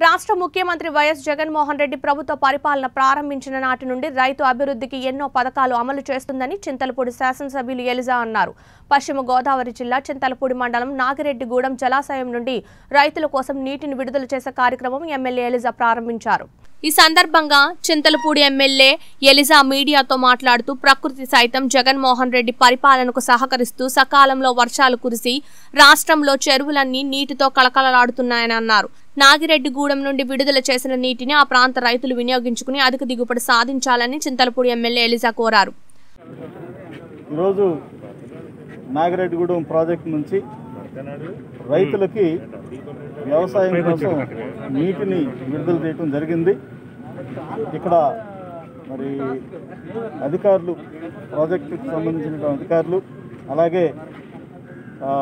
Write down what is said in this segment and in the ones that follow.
రాష్ట్ర ముఖ్యమంత్రి వైఎస్ జగన్మోహన్ రెడ్డి ప్రభుత్వ పరిపాలన ప్రారంభించిన నాటి నుండి రైతు అభివృద్ధికి ఎన్నో పథకాలు అమలు చేస్తుందని చింతలపూడి శాసనసభ్యులు ఎలిజా అన్నారు పశ్చిమ గోదావరి జిల్లా చింతలపూడి మండలం నాగిరెడ్డిగూడెం జలాశయం నుండి రైతుల కోసం నీటిని విడుదల చేసే కార్యక్రమం ఎమ్మెల్యే ఎలిజా ప్రారంభించారు ఈ సందర్భంగా చింతలపూడి ఎమ్మెల్యే ఎలిజా మీడియాతో మాట్లాడుతూ ప్రకృతి సైతం జగన్మోహన్ రెడ్డి పరిపాలనకు సహకరిస్తూ సకాలంలో వర్షాలు కురిసి రాష్ట్రంలో చెరువులన్నీ నీటితో కళకళలాడుతున్నాయని అన్నారు నాగిరెడ్డిగూడెం నుండి విడుదల చేసిన నీటిని ఆ ప్రాంత రైతులు వినియోగించుకుని అధిక దిగుబడి సాధించాలని చింతలపూడి ఎమ్మెల్యే ఎలిజా కోరారు ఈరోజు నాగిరెడ్డిగూడెం ప్రాజెక్టు నుంచి రైతులకి వ్యవసాయం కోసం నీటిని విడుదల చేయడం జరిగింది ఇక్కడ మరి అధికారులు ప్రాజెక్టుకి సంబంధించిన అధికారులు అలాగే ఆ,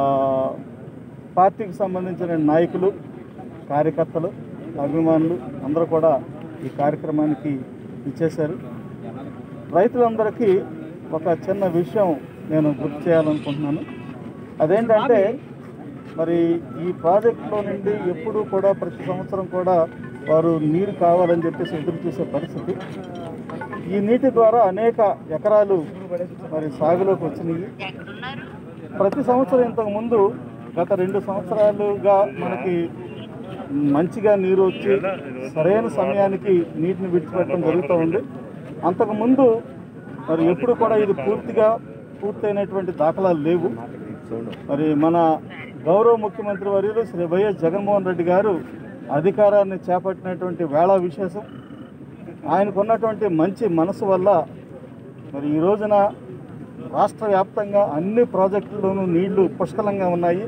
పార్టీకి సంబంధించిన నాయకులు కార్యకర్తలు అభిమానులు అందరూ కూడా ఈ కార్యక్రమానికి ఇచ్చేశారు రైతులందరికీ ఒక చిన్న విషయం నేను గుర్తు చేయాలనుకుంటున్నాను అదేంటంటే మరి ఈ ప్రాజెక్టులో నుండి ఎప్పుడూ కూడా ప్రతి సంవత్సరం కూడా వారు నీరు కావాలని చెప్పేసి ఎదురు చూసే పరిస్థితి ఈ నీటి ద్వారా అనేక ఎకరాలు మరి సాగులోకి వచ్చినాయి ప్రతి సంవత్సరం ఇంతకు ముందు గత రెండు సంవత్సరాలుగా మనకి మంచిగా నీరు వచ్చి సరైన సమయానికి నీటిని విడిచిపెట్టడం జరుగుతూ ఉంది అంతకుముందు మరి ఎప్పుడు కూడా ఇది పూర్తిగా పూర్తయినటువంటి దాఖలాలు లేవు మరి మన గౌరవ ముఖ్యమంత్రి వర్యులు శ్రీ వైఎస్ జగన్మోహన్ రెడ్డి గారు అధికారాన్ని చేపట్టినటువంటి వేళ విశేషం ఆయనకు ఉన్నటువంటి మంచి మనసు వల్ల మరి ఈ రోజున రాష్ట్ర వ్యాప్తంగా అన్ని ప్రాజెక్టుల్లోనూ నీళ్లు పుష్కలంగా ఉన్నాయి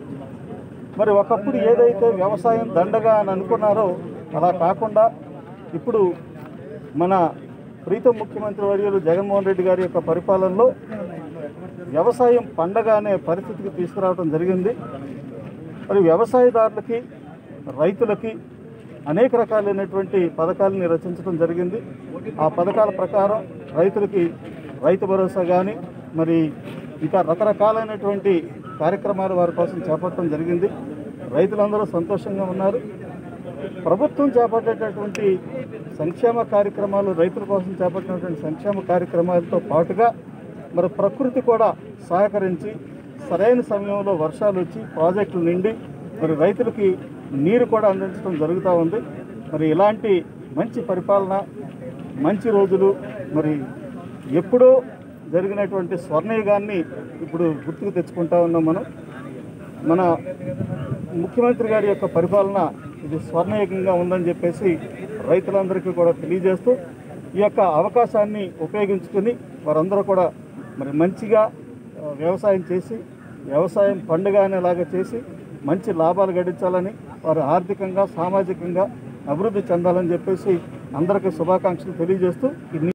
మరి ఒకప్పుడు ఏదైతే వ్యవసాయం దండగా అని అనుకున్నారో అలా కాకుండా ఇప్పుడు మన ప్రీతం ముఖ్యమంత్రి వర్యులు జగన్మోహన్ రెడ్డి గారి యొక్క పరిపాలనలో వ్యవసాయం పండగ అనే పరిస్థితికి తీసుకురావడం జరిగింది మరి వ్యవసాయదారులకి రైతులకి అనేక రకాలైనటువంటి పథకాలని రచించడం జరిగింది ఆ పథకాల ప్రకారం రైతులకి రైతు భరోసా కానీ మరి ఇంకా రకరకాలైనటువంటి కార్యక్రమాలు వారి కోసం చేపట్టడం జరిగింది రైతులందరూ సంతోషంగా ఉన్నారు ప్రభుత్వం చేపట్టేటటువంటి సంక్షేమ కార్యక్రమాలు రైతుల కోసం చేపట్టినటువంటి సంక్షేమ కార్యక్రమాలతో పాటుగా మరి ప్రకృతి కూడా సహకరించి సరైన సమయంలో వర్షాలు వచ్చి ప్రాజెక్టులు నిండి మరి రైతులకి నీరు కూడా అందించడం జరుగుతూ ఉంది మరి ఇలాంటి మంచి పరిపాలన మంచి రోజులు మరి ఎప్పుడో జరిగినటువంటి స్వర్ణయుగాన్ని ఇప్పుడు గుర్తుకు తెచ్చుకుంటా ఉన్నాం మనం మన ముఖ్యమంత్రి గారి యొక్క పరిపాలన ఇది స్వర్ణయుగంగా ఉందని చెప్పేసి రైతులందరికీ కూడా తెలియజేస్తూ ఈ యొక్క అవకాశాన్ని ఉపయోగించుకొని వారందరూ కూడా మరి మంచిగా ఆ, వ్యవసాయం చేసి వ్యవసాయం పండుగ అనేలాగా చేసి మంచి లాభాలు గడించాలని వారు ఆర్థికంగా సామాజికంగా అభివృద్ధి చెందాలని చెప్పేసి అందరికీ శుభాకాంక్షలు తెలియజేస్తూ ఈ